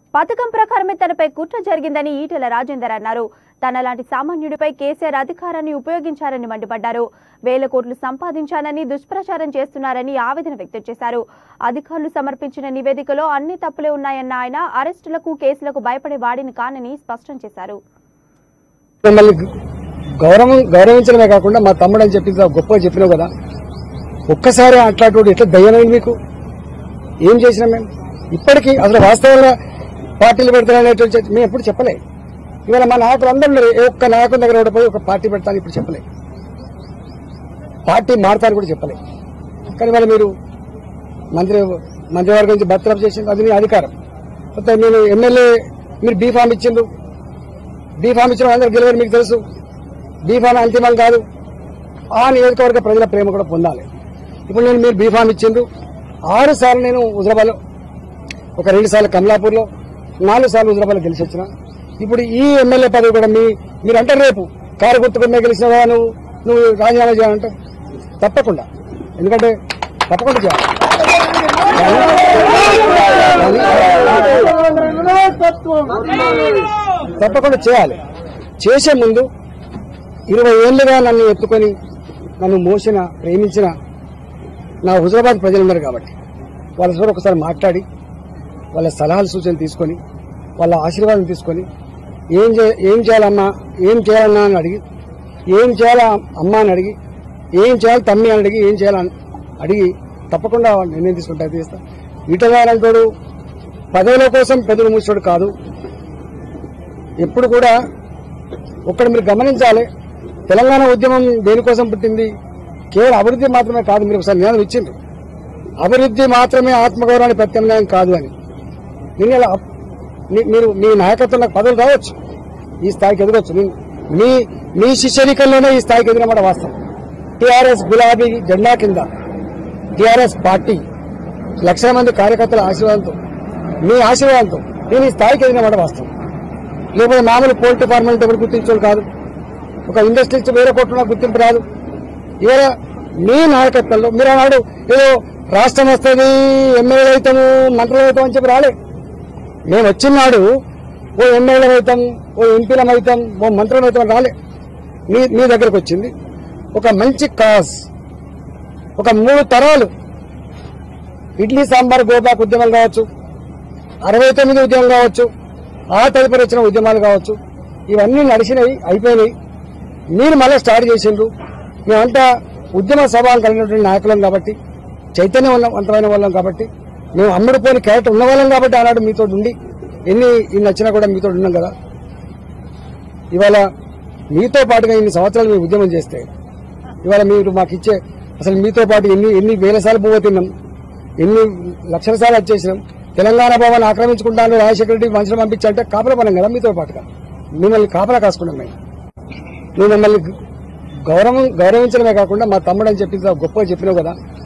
పథకం ప్రకారమే తనపై కుట్ర జరిగిందని ఈటెల రాజేందర్ అన్నారు తనలాంటి సామాన్యుడిపై కేసీఆర్ అధికారాన్ని ఉపయోగించారని మండిపడ్డారు వేల కోట్లు సంపాదించానని దుష్ప్రచారం చేస్తున్నారని ఆవేదన వ్యక్తం చేశారు అధికారులు సమర్పించిన నివేదికలో అన్ని తప్పులే ఉన్నాయన్న ఆయన అరెస్టులకు కేసులకు భయపడే వాడిని కానని స్పష్టం చేశారు మిమ్మల్ని గౌరవం గౌరవించడమే కాకుండా మా తమ్ముడు అని చెప్పి ఇంత గొప్పగా చెప్పినావు కదా ఒక్కసారి అట్లాంటి ఎట్లా దయ్యమైంది మీకు ఏం చేసినాం మేము ఇప్పటికీ అసలు వాస్తవంగా పార్టీలు పెడతారనేటువంటి చర్చ మేము ఎప్పుడు చెప్పలే ఇవాళ మా నాయకులు అందరూ ఉన్నారు. ఏ ఒక్క నాయకుల దగ్గర కూడా పోయి ఒక పార్టీ పెడతాను ఇప్పుడు చెప్పలే పార్టీ మారుతాను కూడా చెప్పలే కానీ వాళ్ళ మీరు మంత్రి మంత్రివర్గం నుంచి బర్తరఫ్ చేసింది అది మీ అధికారం మొత్తం నేను ఎమ్మెల్యే మీరు బీ ఫామ్ ఇచ్చిండ్రు బీ ఫామ్ ఇచ్చిన అందరూ గెలవని మీకు తెలుసు బీ ఫామ్ అంతిమం కాదు ఆ నియోజకవర్గ ప్రజల ప్రేమ కూడా పొందాలి ఇప్పుడు నేను మీరు బీ ఫామ్ ఇచ్చిండ్రు ఆరు సార్లు నేను హుజరాబాద్లో ఒక రెండు సార్లు కమలాపూర్లో నాలుగు సార్లు హుజరాబాద్లో గెలిచి వచ్చిన ఇప్పుడు ఈ ఎమ్మెల్యే పదవి కూడా మీ మీరు అంటే రేపు కారు గుర్తుకునే గెలిచినవా నువ్వు నువ్వు రాజీనామా చేయాలంటే తప్పకుండా ఎందుకంటే తప్పకుండా చేయాలి తప్పకుండా చేయాలి చేసే ముందు ఇరవై ఏళ్లుగా నన్ను ఎత్తుకొని నన్ను మోసిన ప్రేమించిన నా హుజరాబాద్ ప్రజలున్నారు కాబట్టి వాళ్ళ సార్ ఒకసారి మాట్లాడి వాళ్ళ సలహాలు సూచనలు తీసుకొని వాళ్ళ ఆశీర్వాదం తీసుకొని ఏం చే ఏం చేయాలమ్మా ఏం చేయాలన్నా అని అడిగి ఏం చేయాలా అమ్మా అని అడిగి ఏం చేయాలి తమ్మి అని అడిగి ఏం చేయాలని అడిగి తప్పకుండా వాళ్ళు నిర్ణయం తీసుకుంటే అది చేస్తా ఈటగారంటాడు పదవుల కోసం పెదవులు మూసాడు కాదు ఎప్పుడు కూడా ఒక్కటి మీరు గమనించాలి తెలంగాణ ఉద్యమం దేనికోసం పుట్టింది కేవలం అభివృద్ధి మాత్రమే కాదు మీరు ఒకసారి నినాదం ఇచ్చిండ్రు అభివృద్ధి మాత్రమే ఆత్మగౌరవానికి ప్రత్యామ్నాయం కాదు అని నేను ఇలా అప్- మీ- మీరు మీ నాయకత్వం నాకు పదవులు రావచ్చు ఈ స్థాయికి ఎదగొచ్చు నేను- మీ మీ శిష్యరికల్లోనే ఈ స్థాయికి ఎదిగినమాట వాస్తవం టీఆర్ఎస్ గులాబీ జెండా కింద టీఆర్ఎస్ పార్టీ లక్షల మంది కార్యకర్తల ఆశీర్వాదంతో మీ ఆశీర్వాదంతో నేను ఈ స్థాయికి ఎదిగినమాట వాస్తవం లేకపోతే మామూలు పోల్ట్రీ ఫార్మాలిటీ ఎవరు గుర్తించడం కాదు ఒక ఇండస్ట్రీస్ వేరే కోట్ల గుర్తింపు రాదు ఇవాళ మీ నాయకత్వంలో మీరు అన్నాడు ఏదో రాష్ట్రం వస్తుంది ఎమ్మెల్యే అవుతాము మంత్రులు అవుతాం అని చెప్పి రాలే మేము వచ్చినాడు ఓ ఎమ్మెల్యేలు అవుతాం ఓ ఎంపీలం అవుతాం ఓ మంత్రులు అవుతాం అని రాలే మీ మీ దగ్గరకు వచ్చింది ఒక మంచి కాజ్ ఒక మూడు తరాలు ఇడ్లీ సాంబార్ గోబాక్ ఉద్యమం కావచ్చు అరవై తొమ్మిది ఉద్యమం కావచ్చు ఆ తదుపరి వచ్చిన ఉద్యమాలు కావచ్చు ఇవన్నీ నడిచినాయి అయిపోయినాయి మీరు మళ్ళీ స్టార్ట్ చేసిండ్రు మేమంతా ఉద్యమ సభలు కలిగినటువంటి నాయకులం కాబట్టి చైతన్యవంతమైన వాళ్ళం కాబట్టి మేము అమ్ముడు పోని క్యారెక్టర్ ఉన్న వాళ్ళం కాబట్టి ఆనాడు మీతో ఉండి ఎన్ని ఇన్ని వచ్చినా కూడా మీతో ఉన్నాం కదా ఇవాళ మీతో పాటుగా ఇన్ని సంవత్సరాలు మేము ఉద్యమం చేస్తే ఇవాళ మీరు మాకు ఇచ్చే అసలు మీతో పాటు ఎన్ని ఎన్ని వేల సార్లు పువ్వు తిన్నాం ఎన్ని లక్షల సార్లు వచ్చేసినాం తెలంగాణ భవన్ ఆక్రమించుకుంటాను రాజశేఖర రెడ్డి మనుషులు పంపించాలంటే కాపలా పనం కదా మీతో పాటుగా మిమ్మల్ని కాపలా కాసుకున్నాం మేము నువ్వు మమ్మల్ని గౌరవం గౌరవించడమే కాకుండా మా తమ్ముడు అని చెప్పి ఇంత గొప్పగా చెప్పినావు కదా